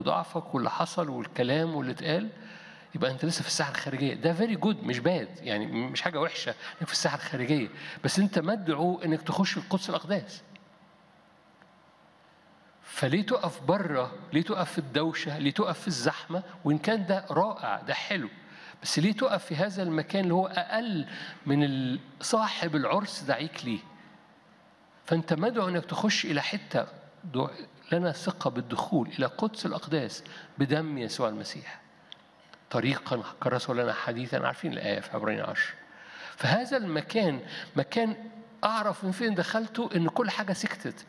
ضعفك واللي حصل والكلام واللي اتقال يبقى انت لسه في الساحه الخارجيه ده فيري جود مش باد يعني مش حاجه وحشه انك في الساحه الخارجيه بس انت مدعو انك تخش القدس الاقداس فليه تقف بره ليه تقف في الدوشه ليه تقف في الزحمه وان كان ده رائع ده حلو بس ليه تقف في هذا المكان اللي هو اقل من صاحب العرس دعيك ليه فانت مدعو انك تخش الى حته لنا ثقه بالدخول الى قدس الاقداس بدم يسوع المسيح طريقا كرسوا لنا حديثا عارفين الايه في عبرين عشر فهذا المكان مكان اعرف من فين دخلته ان كل حاجه سكتت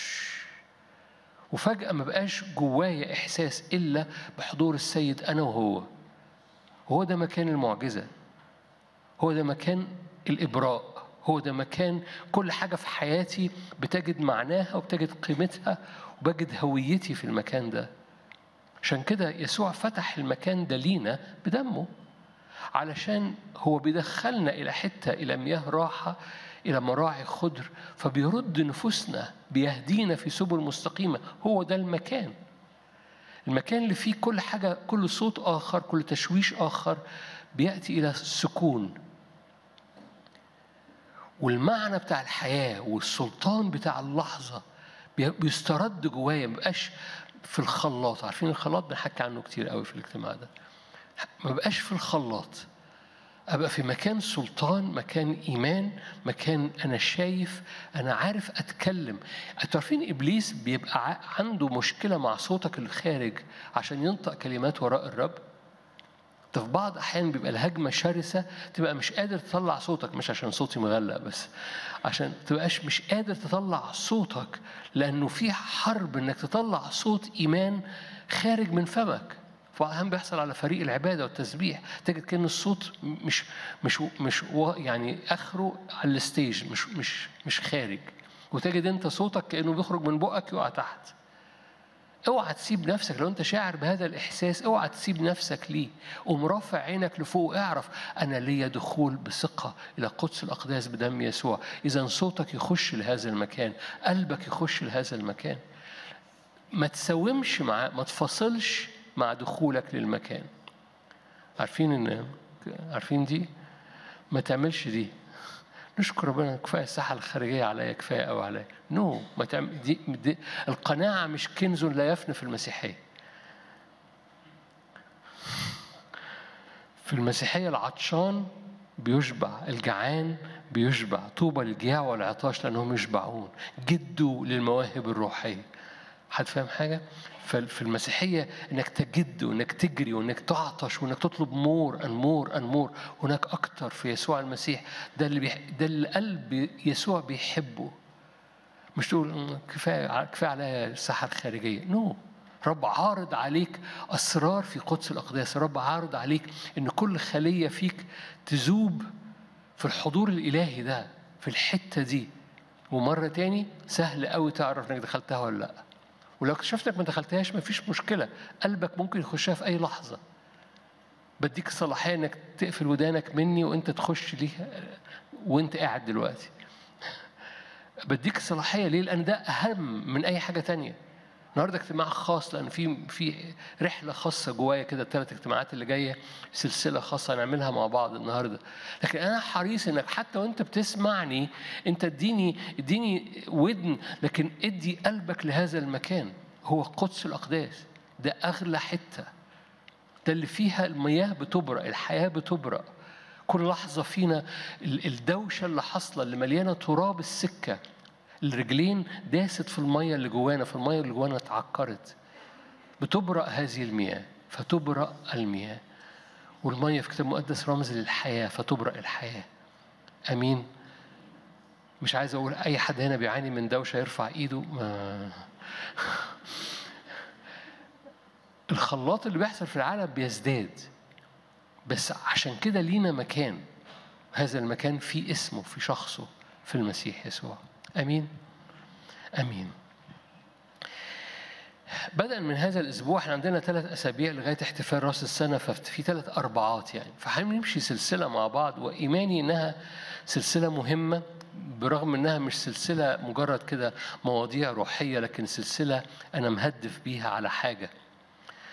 وفجاه ما بقاش جوايا احساس الا بحضور السيد انا وهو هو ده مكان المعجزه هو ده مكان الابراء هو ده مكان كل حاجه في حياتي بتجد معناها وبتجد قيمتها وبجد هويتي في المكان ده عشان كده يسوع فتح المكان ده لينا بدمه علشان هو بيدخلنا إلى حتة إلى مياه راحة إلى مراعي خضر فبيرد نفوسنا بيهدينا في سبل مستقيمة هو ده المكان المكان اللي فيه كل حاجة كل صوت آخر كل تشويش آخر بيأتي إلى السكون والمعنى بتاع الحياة والسلطان بتاع اللحظة بيسترد جوايا ما بقاش في الخلاط عارفين الخلاط بنحكي عنه كتير قوي في الاجتماع ده ما بقاش في الخلاط ابقى في مكان سلطان مكان ايمان مكان انا شايف انا عارف اتكلم انتوا عارفين ابليس بيبقى عنده مشكله مع صوتك الخارج عشان ينطق كلمات وراء الرب ده في بعض احيان بيبقى الهجمه شرسه تبقى مش قادر تطلع صوتك مش عشان صوتي مغلق بس عشان تبقاش مش قادر تطلع صوتك لانه في حرب انك تطلع صوت ايمان خارج من فمك فأهم بيحصل على فريق العباده والتسبيح تجد كان الصوت مش مش مش يعني اخره على الستيج مش مش مش خارج وتجد انت صوتك كانه بيخرج من بقك يقع تحت اوعى تسيب نفسك لو انت شاعر بهذا الاحساس اوعى تسيب نفسك ليه قوم رافع عينك لفوق اعرف انا ليا دخول بثقه الى قدس الاقداس بدم يسوع اذا صوتك يخش لهذا المكان قلبك يخش لهذا المكان ما تساومش معاه ما تفاصلش مع دخولك للمكان عارفين ان عارفين دي ما تعملش دي نشكر ربنا كفايه الساحه الخارجيه عليا كفايه قوي عليا نو no. ما تعمل دي, دي القناعه مش كنز لا يفنى في المسيحيه في المسيحيه العطشان بيشبع الجعان بيشبع طوبى للجياع والعطاش لانهم يشبعون جدوا للمواهب الروحيه حد فاهم حاجه ففي المسيحية انك تجد وانك تجري وانك تعطش وانك تطلب مور ان مور ان مور هناك اكتر في يسوع المسيح ده اللي بيح... ده اللي قلب يسوع بيحبه مش تقول كفايه كفايه عليا الساحه الخارجيه نو no. رب عارض عليك اسرار في قدس الاقداس رب عارض عليك ان كل خليه فيك تذوب في الحضور الالهي ده في الحته دي ومره تاني سهل قوي تعرف انك دخلتها ولا لا ولو اكتشفت انك ما دخلتهاش مفيش مشكله قلبك ممكن يخشها في اي لحظه بديك الصلاحيه انك تقفل ودانك مني وانت تخش ليها وانت قاعد دلوقتي بديك الصلاحيه ليه لان ده اهم من اي حاجه تانية النهارده اجتماع خاص لان في في رحله خاصه جوايا كده الثلاث اجتماعات اللي جايه سلسله خاصه هنعملها مع بعض النهارده لكن انا حريص انك حتى وانت بتسمعني انت اديني اديني ودن لكن ادي قلبك لهذا المكان هو قدس الاقداس ده اغلى حته ده اللي فيها المياه بتبرق الحياه بتبرق كل لحظه فينا الدوشه اللي حاصله اللي مليانه تراب السكه الرجلين داست في المية اللي جوانا في المية اللي جوانا اتعكرت بتبرأ هذه المياه فتبرأ المياه والمية في الكتاب المقدس رمز للحياة فتبرأ الحياة أمين مش عايز أقول أي حد هنا بيعاني من دوشة يرفع إيده ما الخلاط اللي بيحصل في العالم بيزداد بس عشان كده لينا مكان هذا المكان فيه اسمه في شخصه في المسيح يسوع امين امين بدءا من هذا الاسبوع احنا عندنا ثلاث اسابيع لغايه احتفال راس السنه ففي ثلاث اربعات يعني فهنمشي سلسله مع بعض وايماني انها سلسله مهمه برغم انها مش سلسله مجرد كده مواضيع روحيه لكن سلسله انا مهدف بيها على حاجه